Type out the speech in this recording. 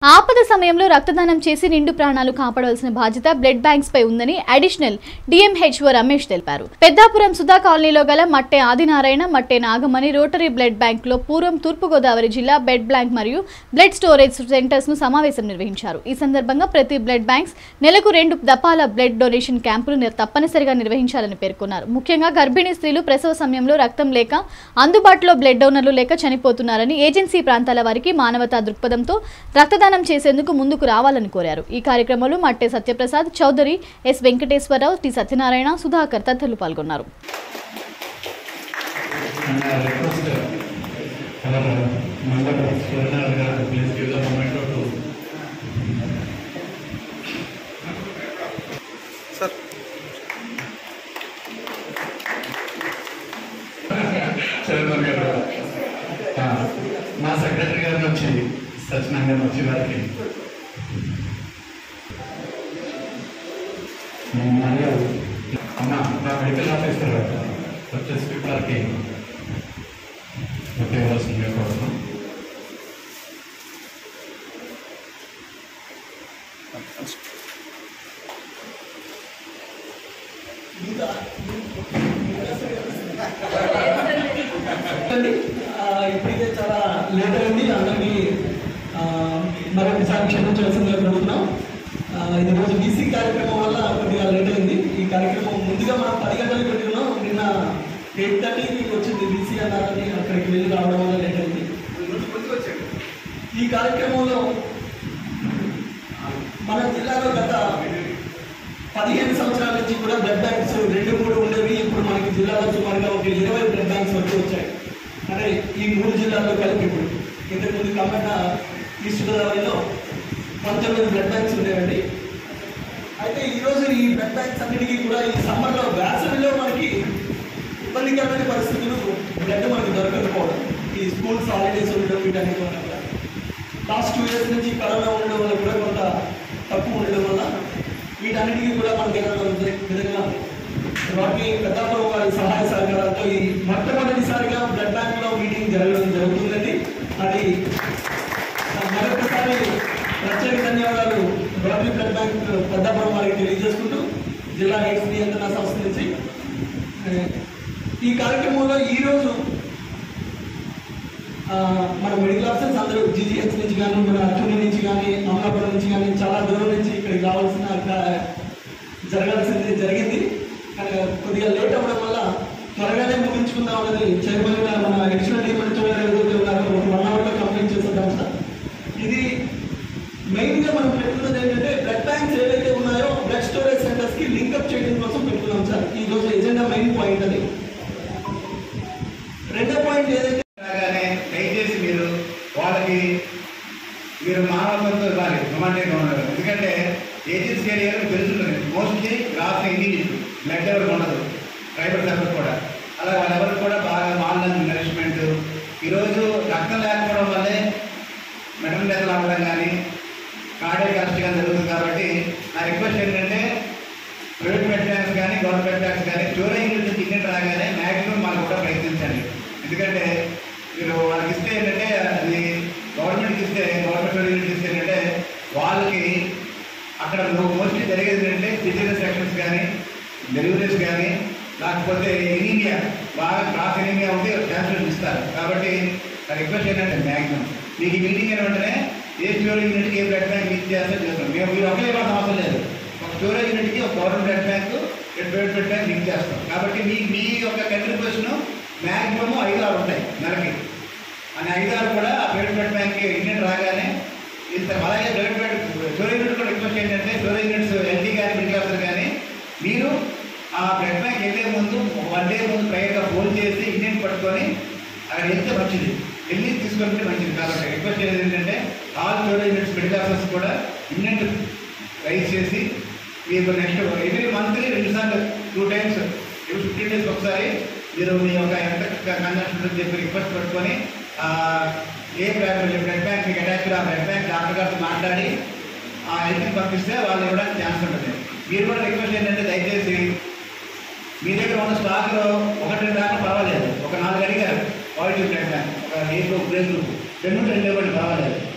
ఆపద సమయంలో రక్తదానం చేసి నిండు ప్రాణాలు కాపాడవలసిన బాధ్యత బ్లడ్ బ్యాంక్స్ పై ఉందని అడిషనల్ డిఎంహెచ్ఓ రమేష్ తెలిపారు పెద్దాపురం సుధా కాలనీలో గల మట్టే ఆదినారాయణ మట్టే నాగమణి రోటరీ బ్లడ్ బ్యాంక్ లో పూర్వం తూర్పుగోదావరి జిల్లా బ్లడ్ బ్యాంక్ మరియు బ్లడ్ స్టోరేజ్ సెంటర్స్ ను సమావేశం నిర్వహించారు ఈ సందర్భంగా ప్రతి బ్లడ్ బ్యాంక్స్ నెలకు రెండు దపాల బ్లడ్ డొనేషన్ క్యాంపులు నిర్- తప్పనిసరిగా నిర్వహించాలని పేర్కొన్నారు ముఖ్యంగా గర్భిణీ స్త్రీలు ప్రసవ సమయంలో రక్తం లేక అందుబాటులో బ్లడ్ డోనర్లు లేక చనిపోతున్నారని ఏజెన్సీ ప్రాంతాల వారికి మానవతా దృక్పథంతో రక్తదానం చేసేందుకు ముందుకు రావాలని కోరారు ఈ కార్యక్రమంలో మట్టే సత్యప్రసాద్ చౌదరి ఎస్ వెంకటేశ్వరరావు టి సత్యనారాయణ సుధాకర్ తదితరులు పాల్గొన్నారు And I request uh, our uh, member Swarna Agarwal, please give the moment to sir chairman గారు ఆ, మా సెక్రటరీ గారిని వచ్చి సత్యనారాయణ గారిని వచ్చి వారికి మరియు అన్న మా మెడికల్ ఆఫీసర్ వచ్చేసి వారికి ఉపయోగవలసిందిగా కోరుతున్నాం అండి ఆ, ఇప్పటికే చాలా లేట్ అయింది అందరికీ ఆ, మరొకసారి క్షమించవలసిందిగా కోరుతున్నాం ఆ, ఇది రోజు బీసీ కార్యక్రమం వల్ల కొద్దిగా లేట్ అయింది ఈ కార్యక్రమం ముందుగా మనం పది గంటలకు పెట్టుకున్నాం నిన్న ఎయిట్ థర్టీకి వచ్చింది బీసీ అన్నారని అక్కడికి వెళ్ళి రావడం వల్ల లేట్ అయింది ఈ కార్యక్రమంలో మన జిల్లాలో గత పదిహేను సంవత్సరాల నుంచి కూడా బ్లడ్ బ్యాంక్స్ రెండు మూడు ఉండేవి ఇప్పుడు మనకి జిల్లాలో సుమారుగా ఒక ఇరవై బ్లడ్ బ్యాంక్స్ వచ్చి వచ్చాయి అంటే ఈ మూడు జిల్లాల్లో కలిపి ఇప్పుడు ఇంతకుముందు కమ్మట ఈస్ట్ గోదావరిలో పంతొమ్మిది బ్లడ్ బ్యాంక్స్ ఉండేవండి అయితే ఈరోజు ఈ బ్లడ్ బ్యాంక్స్ అన్నిటికీ కూడా ఈ సమ్మర్లో వేసవిలో మనకి ఇబ్బందికరమైన పరిస్థితులు బ్లడ్ మనకి దొరకకపోవడం ఈ స్కూల్స్ హాలిడేస్ ఉండడం వీటన్నిటి వల్ల కూడా లాస్ట్ టూ ఇయర్స్ నుంచి కరోనా ఉండడం వల్ల కూడా కొంత తక్కువ ఉండడం వల్ల వీటన్నిటికీ కూడా మన దగ్గర ఉన్న విధంగా వాటిని పెద్దాపురం వారి సహాయ సహకారాలతో ఈ మొట్టమొదటిసారిగా బ్లడ్ బ్యాంక్ లో మీటింగ్ జరగడం జరుగుతుందండి అది మరొకసారి ప్రత్యేక ధన్యవాదాలు రోటరీ బ్లడ్ బ్యాంక్ పెద్దాపురం వారికి తెలియజేసుకుంటూ జిల్లా ఎయిడ్స్ నియంత్రణ సంస్థ నుంచి ఏ, ఈ కార్యక్రమంలో ఈరోజు ఆ, మన మెడికల్ ఆఫీసర్స్ అందరూ జీజీహెచ్ నుంచి కానీ మన అటూరి నుంచి కానీ అమలాపురం నుంచి కానీ చాలా దూరం నుంచి ఇక్కడికి రావాల్సిన కా- జరగాల్సింది జరిగింది కానీ కొద్దిగా లేట్ అవ్వడం వల్ల త్వరగానే ముగించుకుందామని చైర్మన్ గారు మన అడిషనల్ డిపార్ట్మెంట్ గారు ఏదైతే ఉన్నారో ఒక వన్ అవర్లో కంప్లీట్ చేసేద్దాం సార్ ఇది మెయిన్గా మనం పెట్టుకున్నది ఏంటంటే బ్లడ్ బ్యాంక్స్ ఏవైతే ఉన్నాయో బ్లడ్ స్టోరేజ్ సెంటర్స్కి లింకప్ చేయడం కోసం పెట్టుకున్నాం సార్ ఈ రోజు ఎజెండా మెయిన్ పాయింట్ అది రెండో పాయింట్ ఏదైతే రాగానే దయచేసి మీరు వాళ్ళకి మీరు మానవత్వంతో ఇవ్వాలి రొమాంటిక్గా ఉండదు ఎందుకంటే ఏజెన్సీ ఏరియాలో తెలుసుంటుంది మోస్ట్లీ రాసిన ఇండియన్ బ్లడ్ ఎవరు ఉండదు ట్రైబల్ సర్వీస్ కూడా అలా వాళ్ళెవరు కూడా బాగా మాల్ నరిష్మెంట్ ఈరోజు రక్తం లేకపోవడం వల్లే మెటల్ డెతలు అవ్వడం కానీ కార్డియక్ అరెస్ట్ కానీ జరుగుతుంది కాబట్టి నా రిక్వెస్ట్ ఏంటంటే ప్రైవేట్ మెడ్ బ్యాంక్స్ కానీ గవర్నమెంట్ బ్యాంక్స్ కానీ స్టోరేజ్ నుంచి టికెట్ రాగానే మ్యాక్సిమం మనకు కూడా ప్రయత్నించండి ఎందుకంటే మీరు వాళ్ళకి ఇస్తే ఏంటంటే అది గవర్నమెంట్కి ఇస్తే గవర్నమెంట్ స్టోరేజ్ ఇస్తే ఏంటంటే వాళ్ళకి అక్కడ మోస్ట్లీ జరిగేది ఏంటంటే సిజిఎస్ సెక్షన్స్ కానీ డెలివరీస్ కానీ లేకపోతే ఎనీమియా బాగా క్రాస్ ఎనీమియా ఉంటే ట్రాన్స్ఫర్ ఇస్తారు కాబట్టి నా రిక్వెస్ట్ ఏంటంటే మ్యాక్సిమం మీకు ఈ మీటింగ్ అయిన వెంటనే ఏ స్టోరేజ్ యూనిట్కి ఏ బ్లడ్ బ్యాంక్ ఇచ్చి చేస్తే చేస్తాం మేము మీరు ఒకటే ఇవ్వాల్సిన అవసరం లేదు ఒక స్టోరేజ్ యూనిట్కి ఒక government blood bank private blood bank link చేస్తాం కాబట్టి మీ మీ యొక్క కంట్రిబ్యూషన్ మ్యాక్సిమం ఐదు ఆరు ఉంటాయి నెలకి అని ఐదు ఆరు కూడా ఆ ప్రైవేట్ బ్లడ్ బ్యాంక్ యూనిట్ రాగానే ఇంత అలాగే ప్రైవేట్ బ్లడ్ స్టోరేజ్ యూనిట్ కూడా రిక్వెస్ట్ ఏంటంటే స్టోరేజ్ యూనిట్స్ ఎల్టీ కానీ మిడిల్ ఆఫీసర్ కానీ మీరు ఆ బ్లడ్ బ్యాంక్ వెళ్ళే ముందు ఒక వన్ డే ముందు ప్రైవేట్గా ఫోన్ చేసి ఇండియన్ పట్టుకొని అక్కడ వెళ్తే మంచిది వెళ్ళి తీసుకుంటే మంచిది కాబట్టి రిక్వెస్ట్ చేసేది ఏంటంటే all storage units middle officers కూడా ఇండియన్ రైజ్ చేసి మీకు నెక్స్ట్ ఎవ్రీ మంత్లీ రెండు సార్లు టూ టైమ్స్ ఫిఫ్టీన్ డేస్ ఒకసారి మీరు మీ యొక్క ఎంత కన్సల్ట్ అని చెప్పి రిక్వెస్ట్ పెట్టుకొని ఆ, ఏ బ్లడ్ బ్లడ్ బ్యాంక్ మీకు అటాచ్ ఆ బ్లడ్ బ్యాంక్ డాక్టర్ గారితో మాట్లాడి ఆ హెల్త్కి పంపిస్తే వాళ్ళు ఇవ్వడానికి ఛాన్స్ ఉంటుంది మీరు కూడా రిక్వెస్ట్ ఏంటంటే దయచేసి మీ దగ్గర ఉన్న స్టాక్లో ఒకటి రెండు దాకా పర్వాలేదు ఒక నాలుగు అడిగారు క్వాలిటీ బ్లడ్ బ్యాంక్ ఒక ఏ గ్రూప్ బ్లడ్ గ్రూప్ రెండు రెండు ఇవ్వండి పర్వాలేదు